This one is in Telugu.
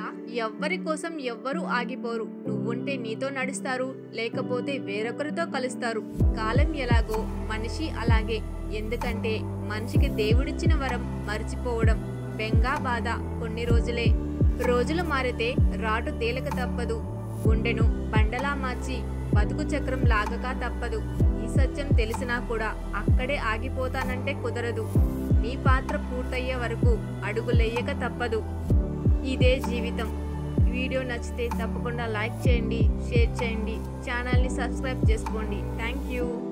ఎవ్వరి కోసం ఎవ్వరూ ఆగిపోరు నువ్వుంటే నీతో నడుస్తారు లేకపోతే వేరొకరితో కలుస్తారు కాలం ఎలాగో మనిషి అలాగే ఎందుకంటే మనిషికి దేవుడిచ్చిన వరం మర్చిపోవడం బెంగా బాధ కొన్ని రోజులే రోజులు మారితే రాటు తేలిక తప్పదు గుండెను బండలా మార్చి బతుకు చక్రం లాగక తప్పదు ఈ సత్యం తెలిసినా కూడా అక్కడే ఆగిపోతానంటే కుదరదు నీ పాత్ర పూర్తయ్యే వరకు అడుగులెయ్యక తప్పదు ఇదే జీవితం వీడియో నచ్చితే తప్పకుండా లైక్ చేయండి షేర్ చేయండి ఛానల్ని సబ్స్క్రైబ్ చేసుకోండి థ్యాంక్ యూ